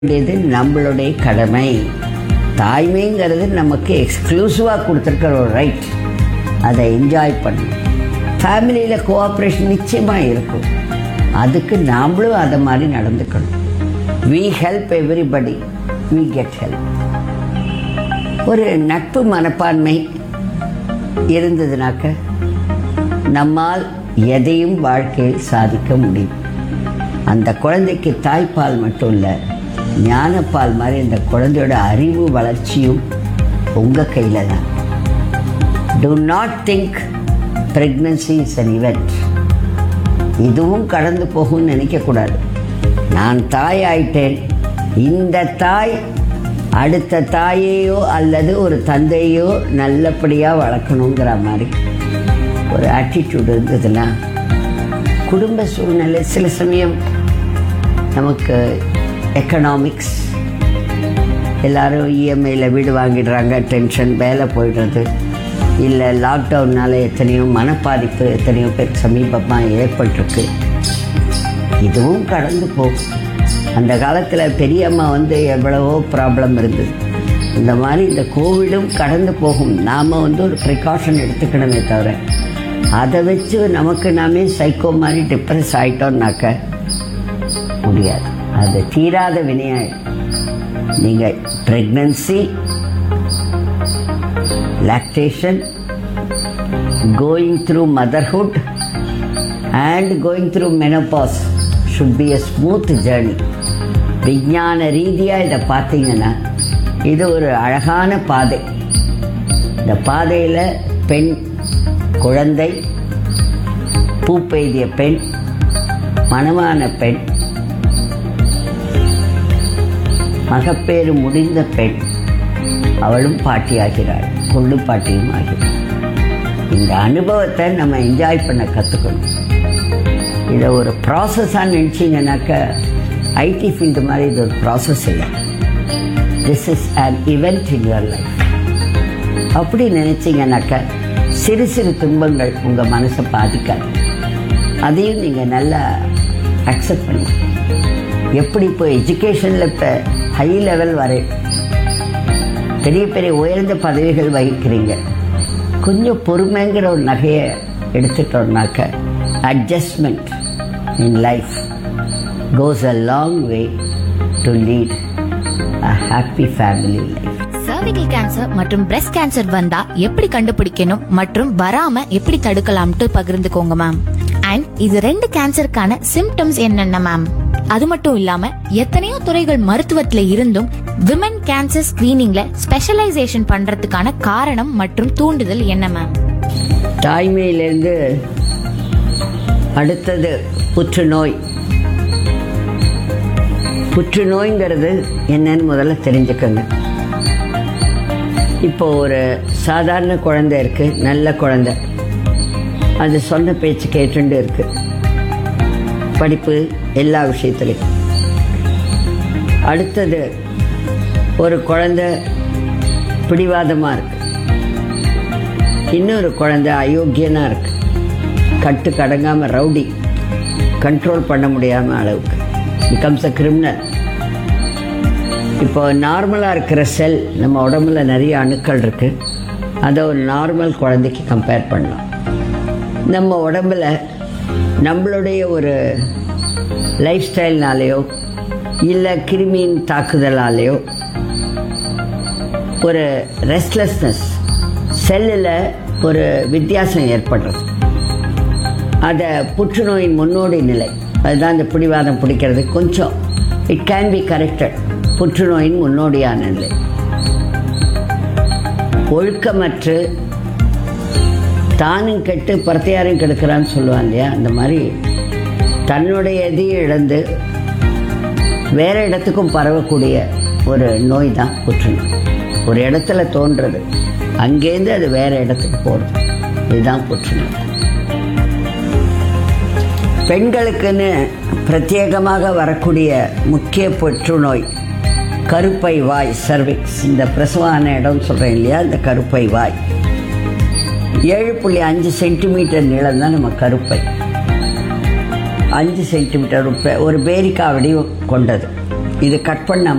வேண்டியது நம்மளுடைய கடமை தாய்மைங்கிறது நமக்கு எக்ஸ்க்ளூசிவாக கொடுத்துருக்கிற ஒரு ரைட் அதை என்ஜாய் பண்ணணும் ஃபேமிலியில் கோஆப்ரேஷன் நிச்சயமாக இருக்கும் அதுக்கு நாமளும் அதை மாதிரி நடந்துக்கணும் we help everybody we get help ஒரு நட்பு மனப்பான்மை இருந்ததுனாக்க நம்மால் எதையும் வாழ்க்கையில் சாதிக்க முடியும் அந்த குழந்தைக்கு தாய்ப்பால் மட்டும் இல்லை ஞானப்பால் மாதிரி இந்த குழந்தையோட அறிவு வளர்ச்சியும் உங்கள் கையில் தான் do not think pregnancy is an event இதுவும் கடந்து போகும்னு நினைக்கக்கூடாது நான் தாய் ஆயிட்டேன் இந்த தாய் அடுத்த தாயையோ அல்லது ஒரு தந்தையோ நல்லபடியாக வளர்க்கணுங்கிற மாதிரி ஒரு ஆட்டிடியூட் இருந்ததுன்னா குடும்ப சூழ்நிலை சில சமயம் நமக்கு எக்கனாமிக்ஸ் எல்லாரும் இஎம்ஐயில் வீடு வாங்கிடுறாங்க டென்ஷன் வேலை போயிடுறது இல்லை லாக்டவுன்னால எத்தனையோ மனப்பாதிப்பு எத்தனையோ பேர் சமீபமாக ஏற்பட்டிருக்கு இதுவும் கடந்து போகும் அந்த காலத்தில் பெரியம்மா வந்து எவ்வளவோ ப்ராப்ளம் இருந்தது இந்த மாதிரி இந்த கோவிடும் கடந்து போகும் நாம் வந்து ஒரு ப்ரிகாஷன் எடுத்துக்கணுமே தவிர அதை வச்சு நமக்கு நாமே சைக்கோ மாதிரி டிப்ரெஸ் ஆகிட்டோம்னாக்க முடியாது அது தீராத வினையாயிடும் நீங்கள் pregnancy lactation going through motherhood and going through menopause should be a smooth journey விஞ்ஞான ரீதியாக இதை பார்த்தீங்கன்னா இது ஒரு அழகான பாதை இந்த பாதையில் பெண் குழந்தை பூப்பெய்திய பெண் மணமான பெண் மகப்பேறு முடிந்த பெண் அவளும் பாட்டியாகிறாள் கொள்ளு பாட்டியும் ஆகிறாள் இந்த அனுபவத்தை நம்ம என்ஜாய் பண்ண கற்றுக்கணும் இதை ஒரு ப்ராசஸாக நினச்சிங்கனாக்க ஐடி ஃபீல்டு மாதிரி இது ஒரு ப்ராசஸ் இல்லை this is an event in your life அப்படி நினச்சிங்கனாக்க சிறு சிறு துன்பங்கள் உங்கள் மனசை பாதிக்காது அதையும் நீங்கள் நல்லா அக்செப்ட் பண்ணி எப்படி இப்போ எஜுகேஷனில் இப்போ ஹை லெவல் வரை பெரிய பெரிய உயர்ந்த பதவிகள் வகிக்கிறீங்க கொஞ்சம் பொறுமைங்கிற ஒரு நகையை எடுத்துட்டோம்னாக்க adjustment in life goes a long way to lead a happy family life cervical cancer மற்றும் பிரஸ்ட் கேன்சர் வந்தா எப்படி கண்டுபிடிக்கணும் மற்றும் வராம எப்படி தடுக்கலாம்ட்டு பகிர்ந்துக்கோங்க மேம் அண்ட் இது ரெண்டு கேன்சருக்கான சிம்டம்ஸ் என்னென்ன மேம் அது மட்டும் இல்லாம எத்தனையோ துறைகள் மருத்துவத்துல இருந்தும் விமன் கேன்சர் ஸ்கிரீனிங்ல ஸ்பெஷலைசேஷன் பண்றதுக்கான காரணம் மற்றும் தூண்டுதல் என்ன மேம் தாய்மையிலேருந்து அடுத்தது புற்றுநோய் புற்றுநோய்ங்கிறது என்னன்னு முதல்ல தெரிஞ்சுக்கோங்க இப்போ ஒரு சாதாரண குழந்தை இருக்கு நல்ல குழந்தை அது சொன்ன பேச்சு கேட்டுண்டு இருக்கு படிப்பு எல்லா விஷயத்துலையும் அடுத்தது ஒரு குழந்தை பிடிவாதமாக இருக்கு இன்னொரு குழந்தை அயோக்கியனா இருக்கு கட்டு கடங்காம ரவுடி கண்ட்ரோல் பண்ண முடியாம அளவுக்கு பிகம்ஸ் அ கிரிமினல் இப்போ நார்மலாக இருக்கிற செல் நம்ம உடம்புல நிறைய அணுக்கள் இருக்கு அதை ஒரு நார்மல் குழந்தைக்கு கம்பேர் பண்ணலாம் நம்ம உடம்புல நம்மளுடைய ஒரு லைஃப் ஸ்டைல்னாலேயோ இல்லை கிருமியின் தாக்குதலாலேயோ ஒரு ரெஸ்ட்லெஸ்னஸ் செல்லில் ஒரு வித்தியாசம் ஏற்படுறது அதை புற்றுநோயின் முன்னோடி நிலை அதுதான் இந்த பிடிவாதம் பிடிக்கிறது கொஞ்சம் இட் கேன் பி கரெக்டட் புற்றுநோயின் முன்னோடியான நிலை ஒழுக்கமற்று தானும் கெட்டு பரத்தையாரையும் கெடுக்கிறான்னு சொல்லுவான் இல்லையா அந்த மாதிரி தன்னுடைய இதையும் இழந்து வேற இடத்துக்கும் பரவக்கூடிய ஒரு நோய் தான் புற்றுநோய் ஒரு இடத்துல தோன்றது அங்கேருந்து அது வேற இடத்துக்கு போகிறது இதுதான் புற்றுநோய் பெண்களுக்குன்னு பிரத்யேகமாக வரக்கூடிய முக்கிய புற்றுநோய் கருப்பை வாய் சர்விக்ஸ் இந்த பிரசவான இடம் சொல்கிறேன் இல்லையா இந்த கருப்பை வாய் ஏழு புள்ளி அஞ்சு சென்டிமீட்டர் நீளம் தான் நம்ம கருப்பை அஞ்சு சென்டிமீட்டர் ஒரு பே- ஒரு பேரிக்கா வடிவம் கொண்டது இது கட் பண்ண